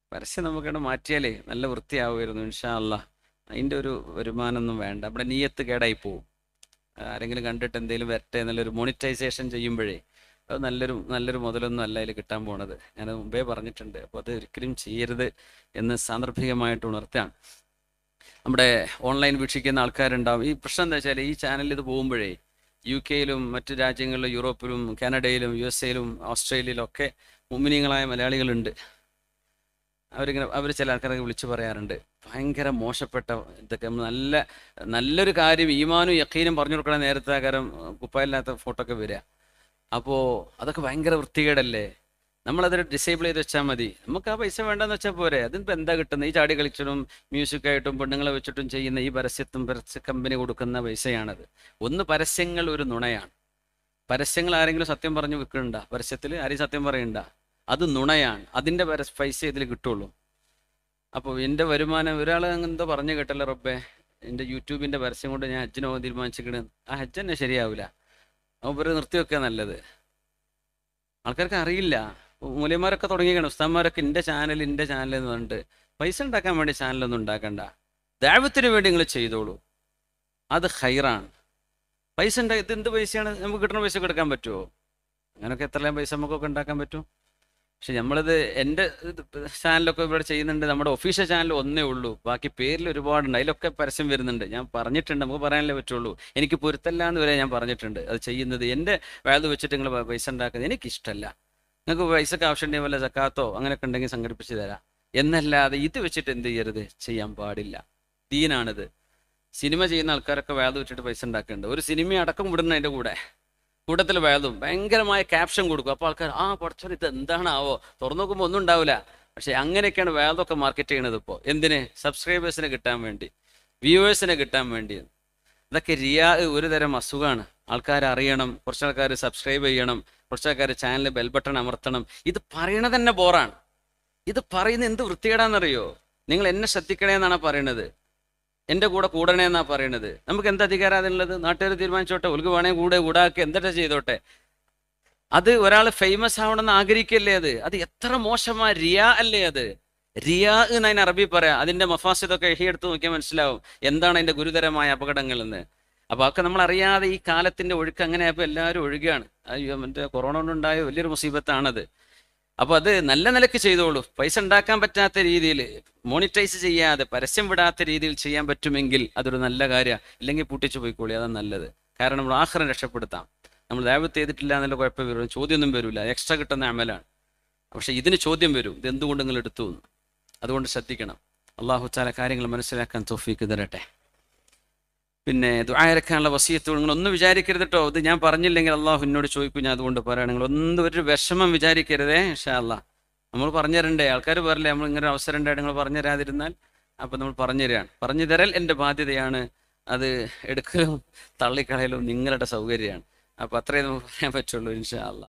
പരസ്യം നമുക്കിവിടെ മാറ്റിയാലേ നല്ല വൃത്തിയാവുമായിരുന്നു ഇൻഷാ അല്ലാ അതിൻ്റെ ഒരു വരുമാനമൊന്നും വേണ്ട നമ്മുടെ നീയത്ത് കേടായി പോവും ആരെങ്കിലും കണ്ടിട്ട് എന്തെങ്കിലും വരട്ടെ എന്നുള്ളൊരു മോണിറ്റൈസേഷൻ ചെയ്യുമ്പോഴേ അത് നല്ലൊരു നല്ലൊരു മുതലൊന്നും അല്ല അതിൽ കിട്ടാൻ പോണത് ഞാൻ മുമ്പേ പറഞ്ഞിട്ടുണ്ട് അപ്പോൾ അത് ഒരിക്കലും ചെയ്യരുത് എന്ന് സാന്ദർഭികമായിട്ട് ഉണർത്താണ് നമ്മുടെ ഓൺലൈൻ വീക്ഷിക്കുന്ന ആൾക്കാരുണ്ടാവും ഈ പ്രശ്നം എന്താ വെച്ചാൽ ഈ ചാനലിൽ ഇത് പോകുമ്പോഴേ യു കെയിലും മറ്റു രാജ്യങ്ങളിലും യൂറോപ്പിലും കാനഡയിലും യു എസ് എയിലും ഓസ്ട്രേലിയയിലും ഒക്കെ മുമ്മിനിങ്ങളായ മലയാളികളുണ്ട് അവരിങ്ങനെ അവർ ചില ആൾക്കാരൊക്കെ വിളിച്ചു പറയാറുണ്ട് ഭയങ്കര മോശപ്പെട്ട ഇതൊക്കെ നമ്മൾ നല്ല നല്ലൊരു കാര്യം ഈമാനും യക്കീനും പറഞ്ഞു കൊടുക്കണ നേരത്തെ കാരം കുപ്പായില്ലാത്ത ഫോട്ടോ ഒക്കെ വരിക അപ്പോൾ അതൊക്കെ ഭയങ്കര വൃത്തികേടല്ലേ നമ്മളത് ഡിസേബിൾ ചെയ്ത് വെച്ചാൽ മതി നമുക്ക് ആ പൈസ വേണ്ടെന്ന് വെച്ചാൽ പോരെ അതിപ്പോൾ എന്താ കിട്ടുന്നത് ഈ ചാടി കളിച്ചിട്ടും മ്യൂസിക്കായിട്ടും പെണ്ണുങ്ങളെ വെച്ചിട്ടും ചെയ്യുന്ന ഈ പരസ്യത്തും പരസ്യ കമ്പനി കൊടുക്കുന്ന പൈസയാണത് ഒന്ന് പരസ്യങ്ങൾ ഒരു നുണയാണ് പരസ്യങ്ങൾ ആരെങ്കിലും സത്യം പറഞ്ഞു വിൽക്കുന്നുണ്ട പരസ്യത്തിൽ ആരെയും സത്യം പറയണ്ട അത് നുണയാണ് അതിൻ്റെ പരസ് പൈസ ഇതിൽ കിട്ടുള്ളൂ അപ്പോൾ എൻ്റെ വരുമാനം ഒരാൾ എന്തോ പറഞ്ഞു കേട്ടല്ലോ റബ്ബേ എൻ്റെ യൂട്യൂബിൻ്റെ പരസ്യം കൊണ്ട് ഞാൻ ഹജ്ജിന് പോകാൻ തീരുമാനിച്ചിട്ട് ആ ഹജ്ജ് തന്നെ ശരിയാവില്ല അപ്പോൾ ഇവർ നിർത്തി വെക്കുക നല്ലത് ആൾക്കാർക്ക് അറിയില്ല മൂല്യന്മാരൊക്കെ തുടങ്ങിയാണ് ഉസ്താന്മാരൊക്കെ എൻ്റെ ചാനൽ എൻ്റെ ചാനൽ എന്ന് പറഞ്ഞിട്ട് പൈസ ഉണ്ടാക്കാൻ വേണ്ടി ചാനലൊന്നും ഉണ്ടാക്കണ്ട ദൈവത്തിന് വേണ്ടി നിങ്ങൾ ചെയ്തോളൂ അത് ഹൈറാണ് പൈസ ഉണ്ടാക്കി ഇത് എന്ത് പൈസയാണ് നമുക്ക് കിട്ടുന്ന പൈസ എടുക്കാൻ പറ്റുമോ അങ്ങനെയൊക്കെ എത്രയും പൈസ നമുക്കൊക്കെ ഉണ്ടാക്കാൻ പറ്റും പക്ഷെ നമ്മളിത് എൻ്റെ ഇത് ചാനലൊക്കെ ഇവിടെ ചെയ്യുന്നുണ്ട് നമ്മുടെ ഒഫീഷ്യൽ ചാനൽ ഒന്നേ ഉള്ളൂ ബാക്കി പേരിൽ ഒരുപാടുണ്ട് അതിലൊക്കെ പരസ്യം വരുന്നുണ്ട് ഞാൻ പറഞ്ഞിട്ടുണ്ട് നമുക്ക് പറയാനല്ലേ പറ്റുള്ളൂ എനിക്ക് പൊരുത്തല്ല എന്ന് വരെ ഞാൻ പറഞ്ഞിട്ടുണ്ട് അത് ചെയ്യുന്നത് എൻ്റെ വേദ വെച്ചിട്ട് നിങ്ങൾ പൈസ ഉണ്ടാക്കുന്നത് എനിക്കിഷ്ടമല്ല നിങ്ങൾക്ക് പൈസക്ക് ആവശ്യമുണ്ടെങ്കിൽ വല്ല സക്കാത്തോ അങ്ങനെയൊക്കെ ഉണ്ടെങ്കിൽ സംഘടിപ്പിച്ച് തരാം എന്നല്ലാതെ ഇത് വെച്ചിട്ട് എന്ത് ചെയ്യരുത് ചെയ്യാൻ പാടില്ല ദീനാണിത് സിനിമ ചെയ്യുന്ന ആൾക്കാരൊക്കെ വേദ വെച്ചിട്ട് പൈസ ഉണ്ടാക്കുന്നുണ്ട് ഒരു സിനിമ അടക്കം വിടുന്ന അതിൻ്റെ കൂടെ കൂട്ടത്തിൽ വേദവും ഭയങ്കരമായ ക്യാപ്ഷൻ കൊടുക്കും അപ്പോൾ ആൾക്കാർ ആ പഠിച്ചോ ഇത് എന്താണാവോ തുറന്നു നോക്കുമ്പോൾ ഒന്നും ഉണ്ടാവില്ല പക്ഷെ അങ്ങനെയൊക്കെയാണ് വേദമൊക്കെ മാർക്കറ്റ് ചെയ്യണത് ഇപ്പോൾ എന്തിന് സബ്സ്ക്രൈബേഴ്സിനെ കിട്ടാൻ വേണ്ടി വ്യൂവേഴ്സിനെ കിട്ടാൻ വേണ്ടി ഇതൊക്കെ റിയാ ഒരു തരം അസുഖമാണ് ആൾക്കാർ അറിയണം കുറച്ച് ആൾക്കാർ സബ്സ്ക്രൈബ് ചെയ്യണം കുറച്ച് ആൾക്കാർ ചാനൽ ബെൽ ബട്ടൺ അമർത്തണം ഇത് പറയണത് തന്നെ ബോറാണ് ഇത് പറയുന്നത് എന്ത് വൃത്തികേടാന്നറിയോ നിങ്ങൾ എന്നെ ശ്രദ്ധിക്കണേ എന്നാണ് പറയണത് എൻ്റെ കൂടെ കൂടണേ എന്നാ പറയണത് നമുക്ക് എന്ത് അധികാരം അതിനുള്ളത് നാട്ടുകാർ തീരുമാനിച്ചോട്ടെ ഒലുക്ക് വേണേ കൂടെ കൂടാക്കി എന്തൊക്കെ ചെയ്തോട്ടെ അത് ഒരാൾ ഫേമസ് ആവണമെന്ന് ആഗ്രഹിക്കല്ലേ അത് അത് എത്ര മോശമാ റിയ അല്ലേ അത് റിയ എന്ന് അതിന് അറബി പറയാം അതിന്റെ മഫാസിദൊക്കെ എഹി എടുത്ത് നോക്കിയാൽ മനസ്സിലാവും എന്താണ് അതിന്റെ ഗുരുതരമായ അപകടങ്ങൾ എന്ന് അപ്പൊ അതൊക്കെ നമ്മൾ അറിയാതെ ഈ കാലത്തിന്റെ ഒഴുക്ക് അങ്ങനെ ആയപ്പോൾ എല്ലാവരും ഒഴുകുകയാണ് അയ്യോ മറ്റേ കൊറോണ കൊണ്ടുണ്ടായ വലിയൊരു മുസീബത്താണത് അപ്പൊ അത് നല്ല നിലക്ക് ചെയ്തോളൂ പൈസ ഉണ്ടാക്കാൻ പറ്റാത്ത രീതിയിൽ മോണിറ്റൈസ് ചെയ്യാതെ പരസ്യം വിടാത്ത രീതിയിൽ ചെയ്യാൻ പറ്റുമെങ്കിൽ അതൊരു നല്ല കാര്യമാണ് ഇല്ലെങ്കിൽ പൂട്ടിച്ചു പോയിക്കോളി അതാണ് നല്ലത് കാരണം നമ്മൾ ആഹ്റം രക്ഷപ്പെടുത്താം നമ്മൾ ദൈവത്ത് ചെയ്തിട്ടില്ല എന്നുള്ള കുഴപ്പം വരും ചോദ്യമൊന്നും വരില്ല എക്സ്ട്രാ കിട്ടുന്ന അമലാണ് പക്ഷെ ഇതിന് ചോദ്യം വരും ഇത് എന്തുകൊണ്ട് നിങ്ങൾ എടുത്തു എന്ന് അതുകൊണ്ട് ശ്രദ്ധിക്കണം അള്ളാഹു താല കാര്യങ്ങൾ മനസ്സിലാക്കാൻ തോഫീക്ക് തരട്ടെ പിന്നെ ദുആയിരക്കാനുള്ള വസീയത്ത് നിങ്ങൾ ഒന്നും വിചാരിക്കരുത് കേട്ടോ ഇത് ഞാൻ പറഞ്ഞില്ലെങ്കിൽ അള്ളാഹു എന്നോട് ചോദിക്കും ഞാൻ അതുകൊണ്ട് പറയാം നിങ്ങൾ ഒന്നും ഒരു വിഷമം വിചാരിക്കരുതേ ഇൻഷാ അല്ലാ നമ്മൾ പറഞ്ഞു തരണ്ടേ ആൾക്കാർ പറയില്ലേ നമ്മൾ ഇങ്ങനെ ഒരു അവസരം ഉണ്ടായിട്ട് നിങ്ങൾ പറഞ്ഞു തരാതിരുന്നാൽ അപ്പം നമ്മൾ പറഞ്ഞു തരികയാണ് പറഞ്ഞു തരൽ എൻ്റെ ബാധ്യതയാണ് അത് എടുക്കലും തള്ളിക്കളയലും നിങ്ങളുടെ സൗകര്യമാണ് അപ്പം അത്രയും നമുക്ക് പറയാൻ പറ്റുള്ളൂ ഇൻഷാ അല്ലാ